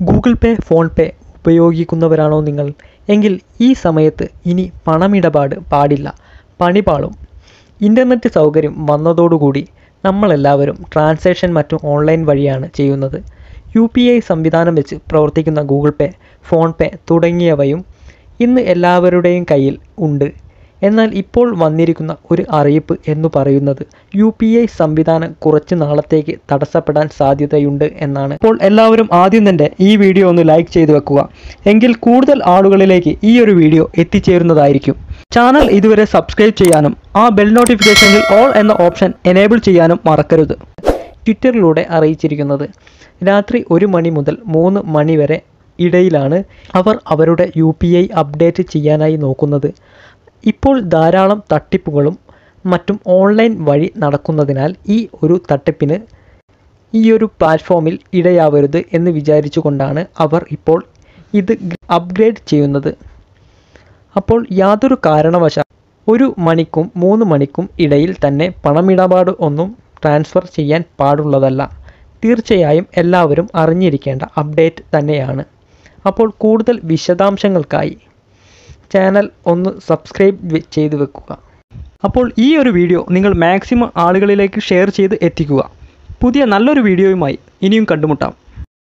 Google പേ phone പേ ഉപയോഗിക്കുന്നവരാണോ നിങ്ങൾ എങ്കിൽ ഈ സമയത്ത് ഇനി പണമിടപാട് പാടില്ല പണി പാളും ഇൻ്റർനെറ്റ് സൗകര്യം വന്നതോടുകൂടി നമ്മളെല്ലാവരും ട്രാൻസാക്ഷൻ മറ്റും ഓൺലൈൻ വഴിയാണ് ചെയ്യുന്നത് യു പി ഐ സംവിധാനം വെച്ച് പ്രവർത്തിക്കുന്ന ഗൂഗിൾ പേ ഫോൺ പേ തുടങ്ങിയവയും ഇന്ന് എല്ലാവരുടെയും കയ്യിൽ ഉണ്ട് എന്നാൽ ഇപ്പോൾ വന്നിരിക്കുന്ന ഒരു അറിയിപ്പ് എന്ന് പറയുന്നത് യു പി ഐ സംവിധാനം കുറച്ച് നാളത്തേക്ക് തടസ്സപ്പെടാൻ സാധ്യതയുണ്ട് എന്നാണ് അപ്പോൾ എല്ലാവരും ആദ്യം തന്നെ ഈ വീഡിയോ ഒന്ന് ലൈക്ക് ചെയ്തു വെക്കുക എങ്കിൽ കൂടുതൽ ആളുകളിലേക്ക് ഈ ഒരു വീഡിയോ എത്തിച്ചേരുന്നതായിരിക്കും ചാനൽ ഇതുവരെ സബ്സ്ക്രൈബ് ചെയ്യാനും ആ ബെൽ നോട്ടിഫിക്കേഷനിൽ ഓൾ എന്ന ഓപ്ഷൻ എനേബിൾ ചെയ്യാനും മറക്കരുത് ട്വിറ്ററിലൂടെ അറിയിച്ചിരിക്കുന്നത് രാത്രി ഒരു മണി മുതൽ മൂന്ന് മണി വരെ ഇടയിലാണ് അവർ അവരുടെ യു പി ഐ അപ്ഡേറ്റ് ചെയ്യാനായി നോക്കുന്നത് ഇപ്പോൾ ധാരാളം തട്ടിപ്പുകളും മറ്റും ഓൺലൈൻ വഴി നടക്കുന്നതിനാൽ ഈ ഒരു തട്ടിപ്പിന് ഈ ഒരു പ്ലാറ്റ്ഫോമിൽ ഇടയാവരുത് എന്ന് വിചാരിച്ചുകൊണ്ടാണ് അവർ ഇപ്പോൾ ഇത് അപ്ഗ്രേഡ് ചെയ്യുന്നത് അപ്പോൾ യാതൊരു കാരണവശാൽ ഒരു മണിക്കും മൂന്ന് മണിക്കും ഇടയിൽ തന്നെ പണമിടപാട് ഒന്നും ട്രാൻസ്ഫർ ചെയ്യാൻ പാടുള്ളതല്ല തീർച്ചയായും എല്ലാവരും അറിഞ്ഞിരിക്കേണ്ട അപ്ഡേറ്റ് തന്നെയാണ് അപ്പോൾ കൂടുതൽ വിശദാംശങ്ങൾക്കായി ചാനൽ ഒന്ന് സബ്സ്ക്രൈബ് ചെയ്ത് വെക്കുക അപ്പോൾ ഈ ഒരു വീഡിയോ നിങ്ങൾ മാക്സിമം ആളുകളിലേക്ക് ഷെയർ ചെയ്ത് എത്തിക്കുക പുതിയ നല്ലൊരു വീഡിയോയുമായി ഇനിയും കണ്ടുമുട്ടാം